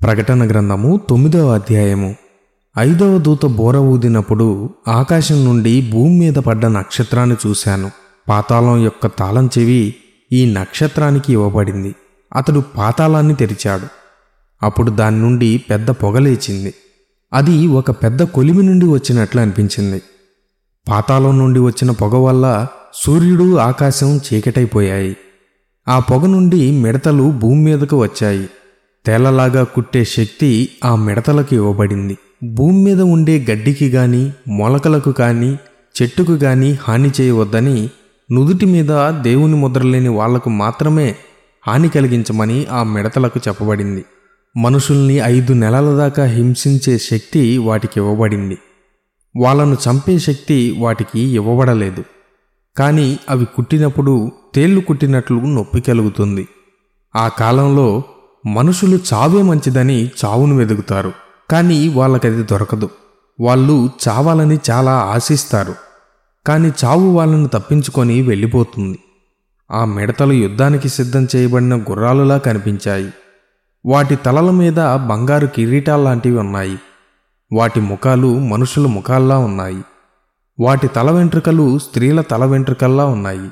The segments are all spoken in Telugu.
ప్రకటన గ్రంథము తొమ్మిదవ అధ్యాయము ఐదవ దూత బోర ఊదినప్పుడు ఆకాశం నుండి భూమి మీద పడ్డ నక్షత్రాన్ని చూశాను పాతాళం యొక్క తాళం చెవి ఈ నక్షత్రానికి ఇవ్వబడింది అతడు పాతాళాన్ని తెరిచాడు అప్పుడు దాని నుండి పెద్ద పొగ లేచింది అది ఒక పెద్ద కొలిమి నుండి వచ్చినట్లు అనిపించింది పాతాళం నుండి వచ్చిన పొగ వల్ల సూర్యుడు ఆకాశం చీకటైపోయాయి ఆ పొగ నుండి మిడతలు భూమి మీదకు వచ్చాయి తేలలాగా కుట్టే శక్తి ఆ మిడతలకు ఇవ్వబడింది భూమి మీద ఉండే గడ్డికి గాని మొలకలకు కానీ చెట్టుకు గాని హాని చేయవద్దని నుదుటి మీద దేవుని ముద్రలేని వాళ్లకు మాత్రమే హాని కలిగించమని ఆ మిడతలకు చెప్పబడింది మనుషుల్ని ఐదు నెలల దాకా హింసించే శక్తి వాటికి ఇవ్వబడింది వాళ్ళను చంపే శక్తి వాటికి ఇవ్వబడలేదు కానీ అవి కుట్టినప్పుడు తేళ్లు కుట్టినట్లు నొప్పి కలుగుతుంది ఆ కాలంలో మనుషులు చావే మంచిదని చావును వెదుగుతారు కానీ వాళ్ళకది దొరకదు వాళ్ళు చావాలని చాలా ఆశిస్తారు కానీ చావు వాళ్ళను తప్పించుకొని వెళ్ళిపోతుంది ఆ మిడతలు యుద్ధానికి సిద్ధం చేయబడిన గుర్రాలులా కనిపించాయి వాటి తలల మీద బంగారు కిరీటాల్లాంటివి ఉన్నాయి వాటి ముఖాలు మనుషుల ముఖాల్లా ఉన్నాయి వాటి తల వెంట్రుకలు స్త్రీల తల వెంట్రుకల్లా ఉన్నాయి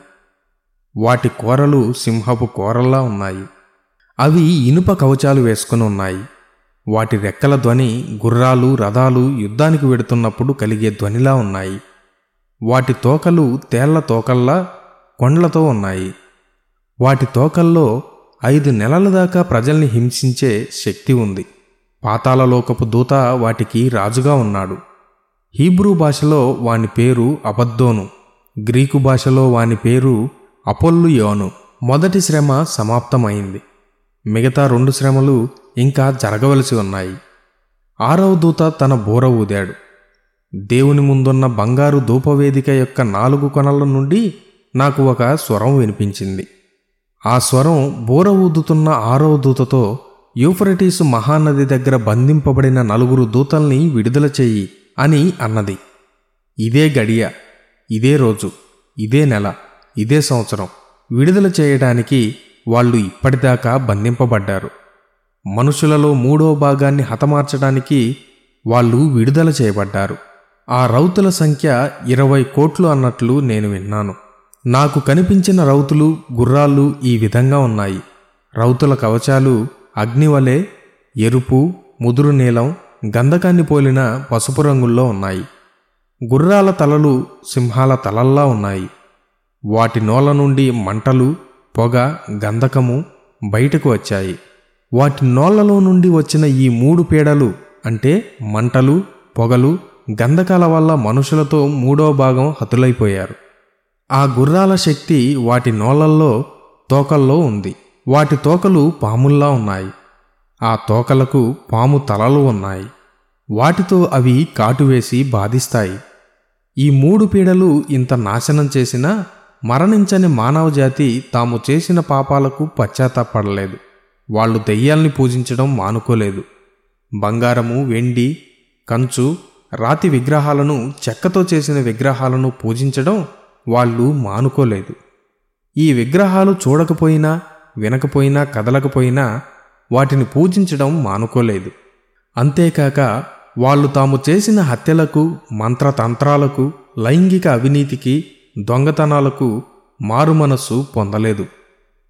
వాటి కూరలు సింహపు కూరల్లా ఉన్నాయి అవి ఇనుప కవచాలు వేసుకుని ఉన్నాయి వాటి రెక్కల ధ్వని గుర్రాలు రథాలు యుద్ధానికి వెడుతున్నప్పుడు కలిగే ధ్వనిలా ఉన్నాయి వాటి తోకలు తేళ్ల తోకల్లా కొండ్లతో ఉన్నాయి వాటి తోకల్లో ఐదు నెలల దాకా ప్రజల్ని హింసించే శక్తి ఉంది పాతాళలోకపు దూత వాటికి రాజుగా ఉన్నాడు హీబ్రూ భాషలో వాని పేరు అబద్దోను గ్రీకు భాషలో వాని పేరు అపొల్లు యోను మొదటి శ్రమ సమాప్తమైంది మిగతా రెండు శ్రమలు ఇంకా జరగవలసి ఉన్నాయి ఆరవ దూత తన బోర ఊదాడు దేవుని ముందున్న బంగారు ధూపవేదిక యొక్క నాలుగు కొనల నుండి నాకు ఒక స్వరం వినిపించింది ఆ స్వరం బోర ఊదుతున్న ఆరవ దూతతో యూఫ్రటీసు మహానది దగ్గర బంధింపబడిన నలుగురు దూతల్ని విడుదల చెయ్యి అని అన్నది ఇదే గడియ ఇదే రోజు ఇదే నెల ఇదే సంవత్సరం విడుదల చేయడానికి వాళ్ళు ఇప్పటిదాకా బంధింపబడ్డారు మనుషులలో మూడో భాగాన్ని హతమార్చడానికి వాళ్ళు విడుదల చేయబడ్డారు ఆ రౌతుల సంఖ్య ఇరవై కోట్లు అన్నట్లు నేను విన్నాను నాకు కనిపించిన రౌతులు గుర్రాలు ఈ విధంగా ఉన్నాయి రౌతుల కవచాలు అగ్నివలే ఎరుపు ముదురు నీలం గంధకాన్ని పోలిన పసుపు రంగుల్లో ఉన్నాయి గుర్రాల తలలు సింహాల తలల్లా ఉన్నాయి వాటి నోల నుండి మంటలు పొగ గంధకము బయటకు వచ్చాయి వాటి నోళ్లలో నుండి వచ్చిన ఈ మూడు పీడలు అంటే మంటలు పొగలు గంధకాల వల్ల మనుషులతో మూడో భాగం హతులైపోయారు ఆ గుర్రాల శక్తి వాటి నోళ్లల్లో తోకల్లో ఉంది వాటి తోకలు పాముల్లా ఉన్నాయి ఆ తోకలకు పాము తలలు ఉన్నాయి వాటితో అవి కాటువేసి బాధిస్తాయి ఈ మూడు పీడలు ఇంత నాశనం చేసినా మరణించని మానవజాతి తాము చేసిన పాపాలకు పశ్చాత్తాపడలేదు వాళ్ళు దెయ్యాల్ని పూజించడం మానుకోలేదు బంగారము వెండి కంచు రాతి విగ్రహాలను చెక్కతో చేసిన విగ్రహాలను పూజించడం వాళ్ళు మానుకోలేదు ఈ విగ్రహాలు చూడకపోయినా వినకపోయినా కదలకపోయినా వాటిని పూజించడం మానుకోలేదు అంతేకాక వాళ్ళు తాము చేసిన హత్యలకు మంత్రతంత్రాలకు లైంగిక అవినీతికి దొంగతనాలకు మారుమనస్సు పొందలేదు